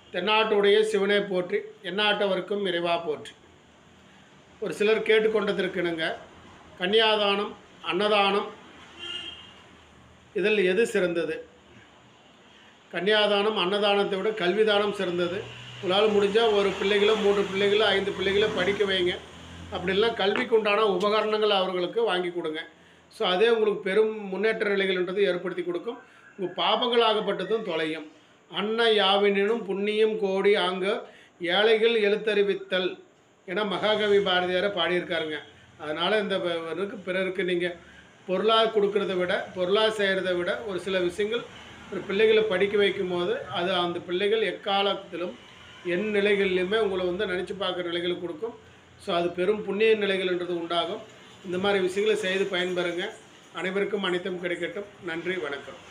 தென்னாட்டுடைய சிவனை போற்றி எந்நாட்டவருக்கும் இறைவா போற்றி ஒரு சிலர் கேட்டுக்கொண்டதற்கினுங்க கன்னியாதானம் அன்னதானம் இதில் எது சிறந்தது கன்னியாதானம் அன்னதானத்தை விட கல்விதானம் சிறந்தது உங்களால் முடிஞ்சால் ஒரு பிள்ளைகளோ மூன்று பிள்ளைகளோ ஐந்து பிள்ளைகளோ படிக்க வைங்க அப்படிலாம் கல்விக்கு உண்டான உபகரணங்கள் அவர்களுக்கு வாங்கி கொடுங்க ஸோ அதே உங்களுக்கு பெரும் முன்னேற்ற நிலைகள்ன்றது ஏற்படுத்தி கொடுக்கும் உங்கள் பாபங்களாகப்பட்டதும் தொலையும் அன்ன யாவினும் புண்ணியம் கோடி ஆங்க ஏழைகள் எழுத்தறிவித்தல் என மகாகவி பாரதியாரை பாடியிருக்காருங்க அதனால் இந்த ப- இருக்கு பிறருக்கு நீங்கள் பொருளாக கொடுக்கறத விட பொருளாக செய்கிறத விட ஒரு சில விஷயங்கள் ஒரு பிள்ளைகளை படிக்க வைக்கும் போது அது அந்த பிள்ளைகள் எக்காலத்திலும் என் நிலைகளிலுமே உங்களை வந்து நினச்சி பார்க்குற நிலைகளை கொடுக்கும் ஸோ அது பெரும் புண்ணிய நிலைகள்ன்றது உண்டாகும் இந்த மாதிரி விஷயங்களை செய்து பயன்பெறுங்க அனைவருக்கும் அனைத்தும் கிடைக்கட்டும் நன்றி வணக்கம்